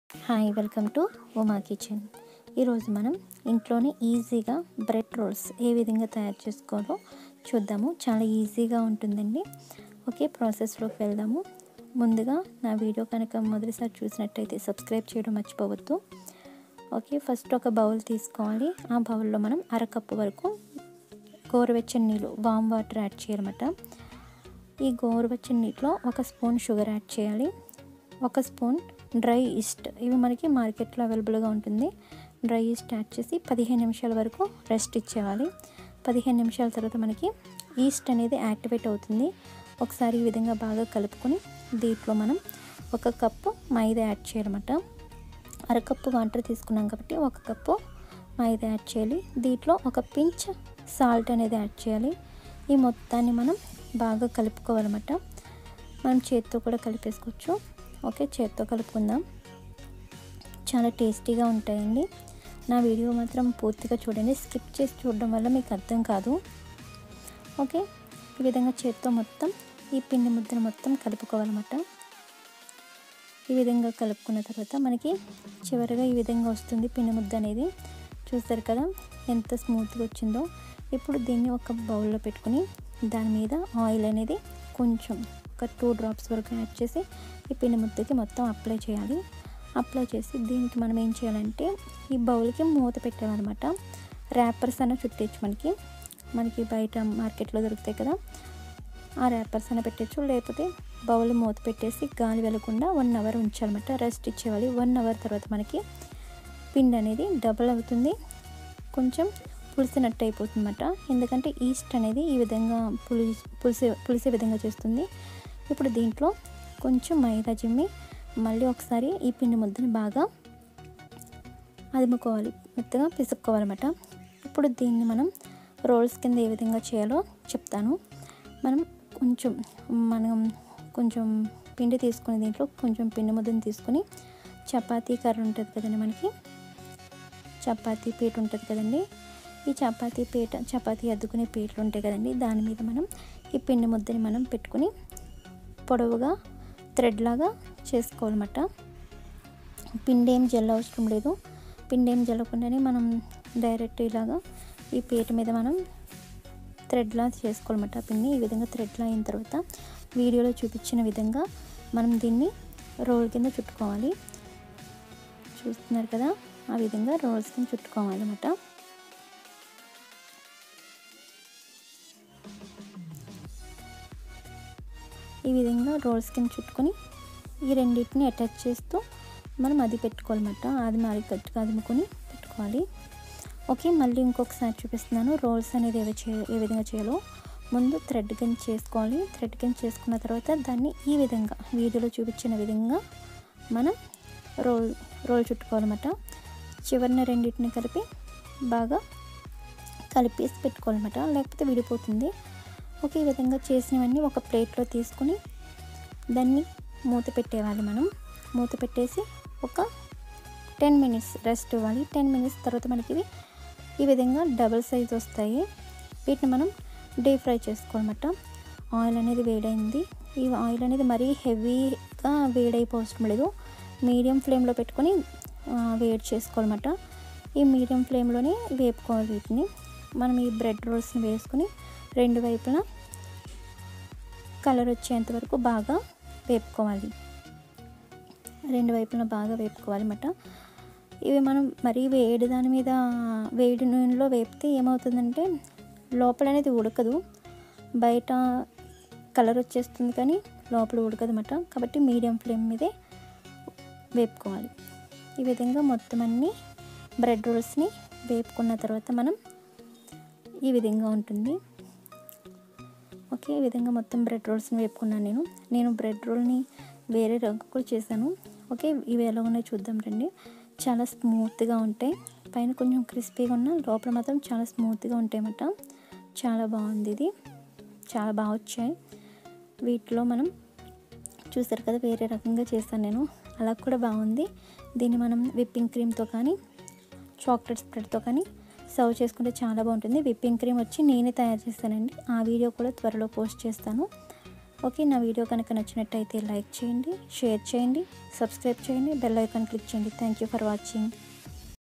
hi welcome to Uma kitchen ఈరోజు మనం ఇంట్లోనే ఈజీగా బ్రెడ్ రోల్స్ ఏ విధంగా తయారు చేసుకోవాలో చూద్దాము చాలా ఈజీగా ఉంటుందండి ఓకే ప్రాసెస్లోకి వెళ్దాము ముందుగా నా వీడియో కనుక మొదటిసారి చూసినట్టయితే సబ్స్క్రైబ్ చేయడం మర్చిపోవద్దు ఓకే ఫస్ట్ ఒక బౌల్ తీసుకోవాలి ఆ బౌల్లో మనం అరకప్పు వరకు గోరువెచ్చని నీళ్ళు వామ్ వాటర్ యాడ్ చేయాలన్నమాట ఈ గోరువెచ్చని నీటిలో ఒక స్పూన్ షుగర్ యాడ్ చేయాలి ఒక స్పూన్ డ్రై ఈస్ట్ ఇవి మనకి మార్కెట్లో అవైలబుల్గా ఉంటుంది డ్రై ఈస్ట్ యాడ్ చేసి పదిహేను నిమిషాల వరకు రెస్ట్ ఇచ్చేయాలి పదిహేను నిమిషాల తర్వాత మనకి ఈస్ట్ అనేది యాక్టివేట్ అవుతుంది ఒకసారి ఈ విధంగా బాగా కలుపుకొని దీంట్లో మనం ఒక కప్పు మైదా యాడ్ చేయాలన్నమాట అరకప్పు వాటర్ తీసుకున్నాం కాబట్టి ఒక కప్పు మైదా యాడ్ చేయాలి దీంట్లో ఒక పించ్ సాల్ట్ అనేది యాడ్ చేయాలి ఈ మొత్తాన్ని మనం బాగా కలుపుకోవాలన్నమాట మనం చేత్తో కూడా కలిపేసుకోవచ్చు ఓకే చేత్తో కలుపుకుందాం చాలా టేస్టీగా ఉంటాయండి నా వీడియో మాత్రం పూర్తిగా చూడండి స్కిప్ చేసి చూడడం వల్ల మీకు అర్థం కాదు ఓకే ఈ విధంగా చేత్తో మొత్తం ఈ పిండి ముద్దను మొత్తం కలుపుకోవాలన్నమాట ఈ విధంగా కలుపుకున్న తర్వాత మనకి చివరిగా ఈ విధంగా వస్తుంది పిండి ముద్ద అనేది చూస్తారు కదా ఎంత స్మూత్గా వచ్చిందో ఇప్పుడు దీన్ని ఒక బౌల్లో పెట్టుకుని దాని మీద ఆయిల్ అనేది కొంచెం ఒక టూ డ్రాప్స్ వరకు యాడ్ చేసి ఈ పిండి ముద్దకి మొత్తం అప్లై చేయాలి అప్లై చేసి దీనికి మనం ఏం చేయాలంటే ఈ బౌల్కి మూత పెట్టాలన్నమాట ర్యాపర్స్ అన్న చుట్టేచ్చు మనకి మనకి బయట మార్కెట్లో దొరుకుతాయి కదా ఆ ర్యాపర్స్ అన్న పెట్టచ్చు లేకపోతే బౌల్ మూత పెట్టేసి గాలి వెళ్లకుండా వన్ అవర్ ఉంచాలన్నమాట రెస్ట్ ఇచ్చేవాలి వన్ అవర్ తర్వాత మనకి పిండి అనేది డబుల్ అవుతుంది కొంచెం పులిసినట్టు అయిపోతుంది అన్నమాట ఎందుకంటే ఈస్ట్ అనేది ఈ విధంగా పులి పులిసే పులిసే విధంగా చేస్తుంది ఇప్పుడు దీంట్లో కొంచెం మైదా చిమ్మి మళ్ళీ ఒకసారి ఈ పిండి ముద్దని బాగా అదుముకోవాలి మెత్తగా పిసుక్కోవాలన్నమాట ఇప్పుడు దీన్ని మనం రోల్స్ కింద ఏ విధంగా చేయాలో చెప్తాను మనం కొంచెం మనం కొంచెం పిండి తీసుకుని దీంట్లో కొంచెం పిండి ముద్దను తీసుకొని చపాతీ కర్ర ఉంటుంది కదండి మనకి చపాతీ పీట ఉంటుంది కదండి ఈ చపాతీ పీట చపాతీ అద్దుకునే పీటలు ఉంటాయి కదండి దాని మీద మనం ఈ పిండి ముద్దని మనం పెట్టుకుని పొడవుగా థ్రెడ్ లాగా చేసుకోవాలన్నమాట పిండి ఏం జల్ల అవసరం లేదు పిండి ఏం జల్లకుండానే మనం డైరెక్ట్ ఇలాగా ఈ పీట మీద మనం థ్రెడ్లా చేసుకోవాలన్నమాట పిండి ఈ విధంగా థ్రెడ్లా అయిన తర్వాత వీడియోలో చూపించిన విధంగా మనం దీన్ని రోల్ కింద చుట్టుకోవాలి చూస్తున్నారు కదా ఆ విధంగా రోల్స్ కింద చుట్టుకోవాలన్నమాట ఈ విధంగా రోల్స్ కింద చుట్టుకొని ఈ రెండింటిని అటాచ్ చేస్తూ మనం అది పెట్టుకోవాలన్నమాట అది మరి గట్టిగా అదుముకొని పెట్టుకోవాలి ఓకే మళ్ళీ ఇంకొకసారి చూపిస్తున్నాను రోల్స్ అనేది ఏ చే ఏ విధంగా చేయాలో ముందు థ్రెడ్ కింద చేసుకోవాలి థ్రెడ్ కింద చేసుకున్న తర్వాత దాన్ని ఈ విధంగా వీడియోలో చూపించిన విధంగా మనం రోల్ రోల్ చుట్టుకోవాలన్నమాట చివరిన రెండింటిని కలిపి బాగా కలిపేసి పెట్టుకోవాలన్నమాట లేకపోతే విడిపోతుంది ఒకే విధంగా చేసినవన్నీ ఒక ప్లేట్లో తీసుకుని దాన్ని మూత పెట్టేవాలి మనం మూత పెట్టేసి ఒక టెన్ మినిట్స్ రెస్ట్ ఇవ్వాలి టెన్ మినిట్స్ తర్వాత మనకి ఇవి ఈ విధంగా డబుల్ సైజ్ వస్తాయి వీటిని మనం డీప్ ఫ్రై చేసుకోవాలన్నమాట ఆయిల్ అనేది వేడైంది ఈ ఆయిల్ అనేది మరీ హెవీగా వేడైపోవడం లేదు మీడియం ఫ్లేమ్లో పెట్టుకొని వేడి చేసుకోవాలన్నమాట ఈ మీడియం ఫ్లేమ్లోనే వేపుకోవాలి వీటిని మనం ఈ బ్రెడ్ రోల్స్ని వేసుకొని రెండు వైపులా కలర్ వచ్చేంత వరకు బాగా వేపుకోవాలి రెండు వైపులా బాగా వేపుకోవాలి అన్నమాట ఇవి మనం మరీ వేడి దాని మీద వేడి నూనెలో వేపితే ఏమవుతుందంటే లోపల అనేది ఉడకదు బయట కలర్ వచ్చేస్తుంది కానీ లోపల ఉడకదు అన్నమాట కాబట్టి మీడియం ఫ్లేమ్ మీదే వేపుకోవాలి ఈ విధంగా మొత్తం అన్ని బ్రెడ్ రోల్స్ని వేపుకున్న తర్వాత మనం ఈ విధంగా ఉంటుంది ఓకే ఈ విధంగా మొత్తం బ్రెడ్ రోల్స్ని వేపుకున్నాను నేను నేను బ్రెడ్ రోల్ని వేరే రంగు కూడా చేశాను ఓకే ఇవి ఎలా ఉన్నాయో చూద్దాం రండి చాలా స్మూత్గా ఉంటాయి పైన కొంచెం క్రిస్పీగా ఉన్న లోపల మాత్రం చాలా స్మూత్గా ఉంటాయి అన్నమాట చాలా బాగుంది ఇది చాలా బాగా వచ్చాయి వీటిలో మనం చూసారు కదా వేరే రకంగా చేస్తాను నేను అలా కూడా బాగుంది దీన్ని మనం విప్పింగ్ క్రీమ్తో కానీ చాక్లెట్ స్ప్రెడ్తో కానీ సర్వ్ చేసుకుంటే చాలా బాగుంటుంది విప్పింగ్ క్రీమ్ వచ్చి నేనే తయారు చేస్తానండి ఆ వీడియో కూడా త్వరలో పోస్ట్ చేస్తాను ఓకే నా వీడియో కనుక నచ్చినట్టయితే లైక్ చేయండి షేర్ చేయండి సబ్స్క్రైబ్ చేయండి బెల్ ఐకాన్ క్లిక్ చేయండి థ్యాంక్ యూ ఫర్ వాచింగ్